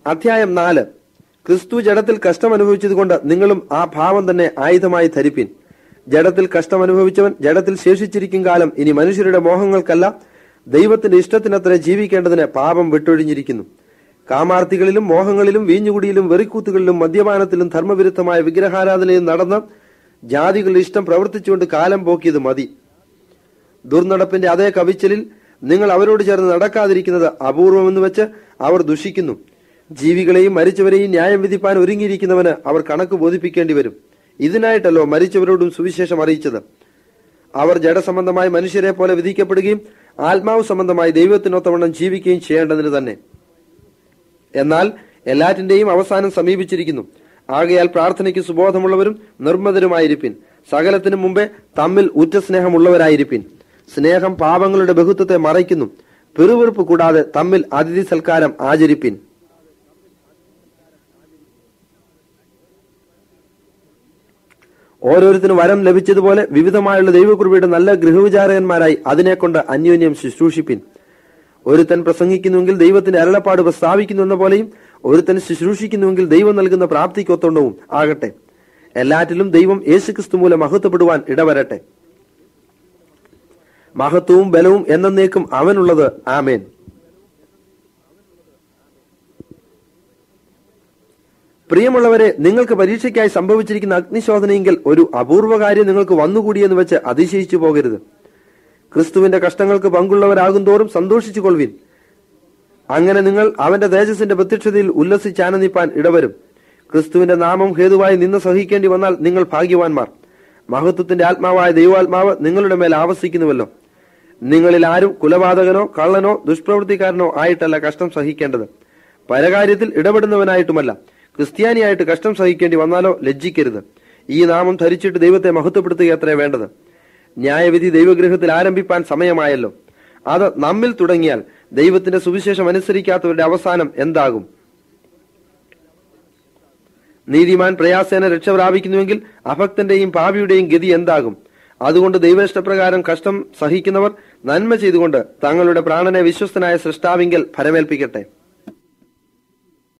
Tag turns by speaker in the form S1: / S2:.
S1: അധ്യായം നാല് ക്രിസ്തു ജഡത്തിൽ കഷ്ടം അനുഭവിച്ചതുകൊണ്ട് നിങ്ങളും ആ ഭാവം തന്നെ ആയുധമായി ധരിപ്പിൻ ജഡത്തിൽ കഷ്ടം അനുഭവിച്ചവൻ ജഡത്തിൽ ശേഷിച്ചിരിക്കും കാലം ഇനി മനുഷ്യരുടെ മോഹങ്ങൾക്കല്ല ദൈവത്തിന്റെ ഇഷ്ടത്തിനത്ര ജീവിക്കേണ്ടതിന് പാപം വിട്ടൊഴിഞ്ഞിരിക്കുന്നു കാമാർത്ഥികളിലും മോഹങ്ങളിലും വീഞ്ഞുകുടിയിലും വെറിക്കൂത്തുകളിലും മദ്യപാനത്തിലും ധർമ്മവിരുദ്ധമായ വിഗ്രഹാരാധനയിലും നടന്ന് ജാതികളുടെ ഇഷ്ടം പ്രവർത്തിച്ചുകൊണ്ട് കാലം പോക്കിയത് മതി ദുർനടപ്പിന്റെ അതേ കവിച്ചലിൽ നിങ്ങൾ അവരോട് ചേർന്ന് നടക്കാതിരിക്കുന്നത് അപൂർവമെന്ന് വെച്ച് അവർ ദുഷിക്കുന്നു ജീവികളെയും മരിച്ചവരെയും ന്യായം വിധിപ്പാൻ ഒരുങ്ങിയിരിക്കുന്നവന് അവർ കണക്ക് ബോധിപ്പിക്കേണ്ടി വരും ഇതിനായിട്ടല്ലോ മരിച്ചവരോടും സുവിശേഷം അറിയിച്ചത് അവർ ജഡസംബന്ധമായി മനുഷ്യരെ പോലെ വിധിക്കപ്പെടുകയും ആത്മാവ് സംബന്ധമായി ദൈവത്തിനൊത്തവണ്ണം ജീവിക്കുകയും ചെയ്യേണ്ടതിന് തന്നെ എന്നാൽ എല്ലാറ്റിന്റെയും അവസാനം സമീപിച്ചിരിക്കുന്നു ആകയാൽ പ്രാർത്ഥനയ്ക്ക് സുബോധമുള്ളവരും നിർമ്മതരുമായിരിപ്പിൻ സകലത്തിനു മുമ്പേ തമ്മിൽ ഉറ്റ സ്നേഹമുള്ളവരായിരിപ്പിൻ സ്നേഹം പാപങ്ങളുടെ ബഹുത്വത്തെ മറയ്ക്കുന്നു പിറുവിറുപ്പ് കൂടാതെ തമ്മിൽ അതിഥി സൽക്കാരം ആചരിപ്പിൻ ഓരോരുത്തരും വരം ലഭിച്ചതുപോലെ വിവിധമായുള്ള ദൈവകൃപയുടെ നല്ല ഗൃഹവിചാരകന്മാരായി അതിനെക്കൊണ്ട് അന്യോന്യം ശുശ്രൂഷിപ്പിൻ ഒരുത്തൻ പ്രസംഗിക്കുന്നുവെങ്കിൽ ദൈവത്തിന്റെ അരുളപ്പാട് പ്രസ്താവിക്കുന്നു എന്ന പോലെയും ഒരുത്തൻ ശുശ്രൂഷിക്കുന്നുവെങ്കിൽ ദൈവം നൽകുന്ന പ്രാപ്തിക്കൊത്തണ്ടവും ആകട്ടെ എല്ലാറ്റിലും ദൈവം യേശുക്രിസ്തു മൂലം മഹത്വപ്പെടുവാൻ ഇടവരട്ടെ മഹത്വവും ബലവും എന്നേക്കും അവനുള്ളത് ആമേൻ പ്രിയമുള്ളവരെ നിങ്ങൾക്ക് പരീക്ഷയ്ക്കായി സംഭവിച്ചിരിക്കുന്ന അഗ്നിശോധനയെങ്കിൽ ഒരു അപൂർവ കാര്യം നിങ്ങൾക്ക് വന്നുകൂടിയെന്ന് വെച്ച് അതിശയിച്ചു പോകരുത് ക്രിസ്തുവിന്റെ കഷ്ടങ്ങൾക്ക് പങ്കുള്ളവരാകും തോറും സന്തോഷിച്ചു കൊള്ളുവിൻ അങ്ങനെ നിങ്ങൾ അവന്റെ തേജസ്സിന്റെ പ്രത്യക്ഷതയിൽ ഉല്ലസിച്ചാനന്ദിപ്പാൻ ഇടവരും ക്രിസ്തുവിന്റെ നാമം ഹേതുവായി നിന്ന് സഹിക്കേണ്ടി വന്നാൽ നിങ്ങൾ ഭാഗ്യവാന്മാർ മഹത്വത്തിന്റെ ആത്മാവായ ദൈവാത്മാവ് നിങ്ങളുടെ മേൽ ആവസിക്കുന്നുവല്ലോ നിങ്ങളിൽ ആരും കുലപാതകനോ കള്ളനോ ദുഷ്പ്രവൃത്തിക്കാരനോ ആയിട്ടല്ല കഷ്ടം സഹിക്കേണ്ടത് പരകാര്യത്തിൽ ഇടപെടുന്നവനായിട്ടുമല്ല ക്രിസ്ത്യാനിയായിട്ട് കഷ്ടം സഹിക്കേണ്ടി വന്നാലോ ലജ്ജിക്കരുത് ഈ നാമം ധരിച്ചിട്ട് ദൈവത്തെ മഹത്വപ്പെടുത്തുകയത്രേ വേണ്ടത് ന്യായവിധി ദൈവഗൃഹത്തിൽ ആരംഭിപ്പാൻ സമയമായല്ലോ അത് നമ്മിൽ തുടങ്ങിയാൽ ദൈവത്തിന്റെ സുവിശേഷം അനുസരിക്കാത്തവരുടെ അവസാനം എന്താകും നീതിമാൻ പ്രയാസേന രക്ഷ പ്രാപിക്കുന്നുവെങ്കിൽ അഭക്തന്റെയും പാപിയുടെയും ഗതി എന്താകും അതുകൊണ്ട് ദൈവേഷ്ടപ്രകാരം കഷ്ടം സഹിക്കുന്നവർ നന്മ ചെയ്തുകൊണ്ട് തങ്ങളുടെ പ്രാണനെ വിശ്വസ്തനായ സൃഷ്ടാവിങ്കൽ ഫലമേൽപ്പിക്കട്ടെ